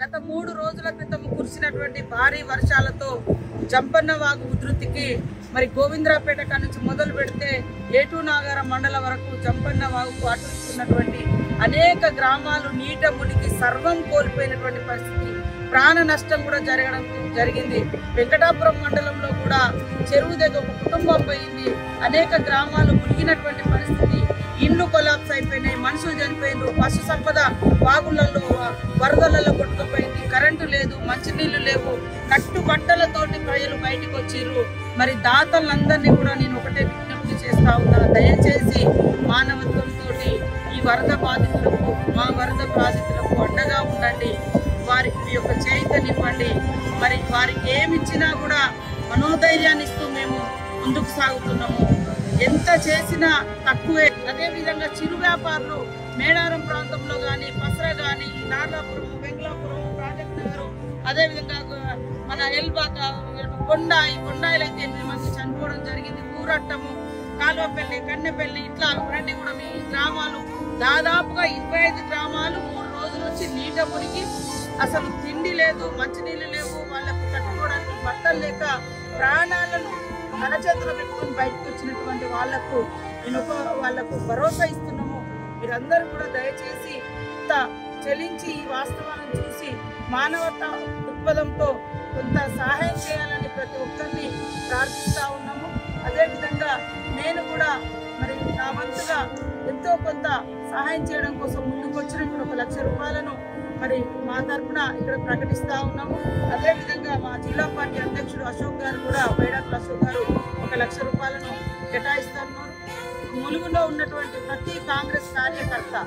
గత మూడు రోజుల క్రితం కురిసినటువంటి భారీ వర్షాలతో జంపన్న వాగు ఉధృతికి మరి గోవిందరాపేట కాడ నుంచి మొదలు పెడితే ఏటూ నాగార మండలం వరకు జంపన్న వాగుకు అటుకున్నటువంటి అనేక గ్రామాలు నీట మునిగి సర్వం కోల్పోయినటువంటి పరిస్థితి ప్రాణ నష్టం కూడా జరగడం జరిగింది వెంకటాపురం మండలంలో కూడా చెరువు దగ్గర ఒక కుటుంబం పోయింది అనేక గ్రామాలు మునిగినటువంటి పరిస్థితి ఇండ్లు కొలాప్స్ అయిపోయినాయి మనుషులు చనిపోయినారు పశు సంపద వాగులలో వరదలలో కొట్టుకుపోయింది కరెంటు లేదు మంచినీళ్లు లేవు కట్టు బట్టలతోటి ప్రజలు బయటకు వచ్చిర్రు మరి దాతలందరినీ కూడా నేను ఒకటే విజ్ఞప్తి చేస్తా ఉన్నాను దయచేసి మానవత్వంతో ఈ వరద బాధితులకు మా వరద బాధితులకు అండగా ఉండండి వారికి మీ యొక్క చేయితనివ్వండి మరి వారికి ఏమి ఇచ్చినా కూడా మనోధైర్యాన్ని ఇస్తూ మేము ముందుకు సాగుతున్నాము ఎంత చేసినా తక్కువే అదే విధంగా చిరు వ్యాపారులు మేడారం ప్రాంతంలో కానీ పసర కానీ నార్లాపురం వెంగళాపురం ప్రాజెక్ట్ నగర్ అదే విధంగా గు- మన ఎల్బాక కొండాయి కొండాయిలు అయితే ఎనిమిది మంది చనిపోవడం జరిగింది ఊరట్టము కాలువపల్లి కన్నెపల్లి ఇట్లా ఇవన్నీ కూడా మీ గ్రామాలు దాదాపుగా ఇరవై ఐదు గ్రామాలు మూడు రోజుల నుంచి నీట మునిగి అసలు తిండి లేదు మంచినీళ్ళు లేవు వాళ్ళకు కట్టుకోవడానికి బట్టలు లేక ప్రాణాలను తన చేతిలో పెట్టుకొని బయటకు వచ్చినటువంటి వాళ్లకు నేను ఒక వాళ్లకు భరోసా ఇస్తున్నాము మీరందరూ కూడా దయచేసి ఇంత చెలించి ఈ వాస్తవాలను చూసి మానవత దృక్పథంతో కొంత సహాయం చేయాలని ప్రతి ఒక్కరిని ప్రార్థిస్తా ఉన్నాము అదేవిధంగా నేను కూడా మరి నా వంతుగా ఎంతో కొంత సహాయం చేయడం కోసం ముందుకు వచ్చినప్పుడు ఒక లక్ష రూపాయలను మరి మా తరఫున ఇక్కడ ప్రకటిస్తా ఉన్నాము అదేవిధంగా మా జిల్లా పార్టీ అధ్యక్షుడు అశోక్ గారు కూడా బైడాకుల అశోక్ గారు ఒక లక్ష రూపాయలను కేటాయిస్తున్నారు ములుగులో ఉన్నటువంటి ప్రతి కాంగ్రెస్ కార్యకర్త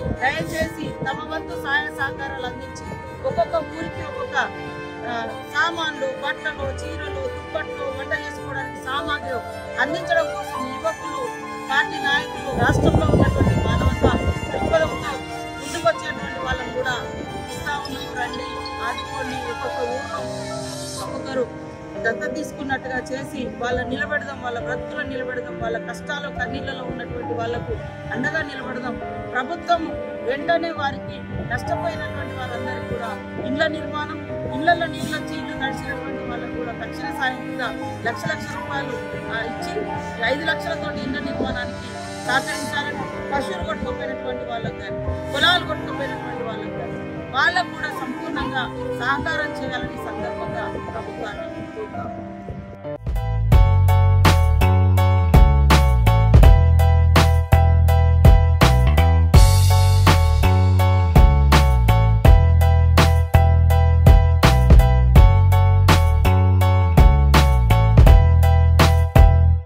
దయచేసి తమ వంతు సహాయ సహకారాలు అందించి ఒక్కొక్క ఊరికి ఒక్కొక్క ఆ, సామాన్లు బట్టలు చీరలు దుప్పట్లు వంట చేసుకోవడానికి సామాగ్రి అందించడం కోసం యువకులు పార్టీ నాయకులు రాష్ట్రంలో ఉన్నటువంటి మానవత దృక్పథంతో ముందుకు వచ్చేటువంటి వాళ్ళని కూడా ఇస్తా ఉన్నాము రండి ఆదుకోండి ఒక్కొక్క ఊరు ఒక్కొక్కరు దత్త తీసుకున్నట్టుగా చేసి వాళ్ళ నిలబెడదాం వాళ్ళ బ్రతుకులను నిలబెడదాం వాళ్ళ కష్టాలు కన్నీళ్ళలో ఉన్నటువంటి వాళ్ళకు అండగా నిలబడదాం ప్రభుత్వం వెంటనే వారికి నష్టపోయినటువంటి వారందరికీ కూడా ఇళ్ల నిర్మాణం ఇళ్లలో నీళ్ళు వచ్చి ఇల్లు నడిచినటువంటి వాళ్ళకు కూడా తక్షణ సాయం కింద లక్ష లక్ష రూపాయలు ఆ, ఇచ్చి ఈ ఐదు లక్షలతో ఇళ్ల నిర్మాణానికి సహకరించాలని పశువులు కొట్టుకుపోయినటువంటి వాళ్ళకు కానీ పొలాలు కొట్టుకుపోయినటువంటి వాళ్ళకు కానీ వాళ్ళకు కూడా సంపూర్ణంగా సహకారం చేయాలని ఈ సందర్భంగా ప్రభుత్వాన్ని కోరుతాము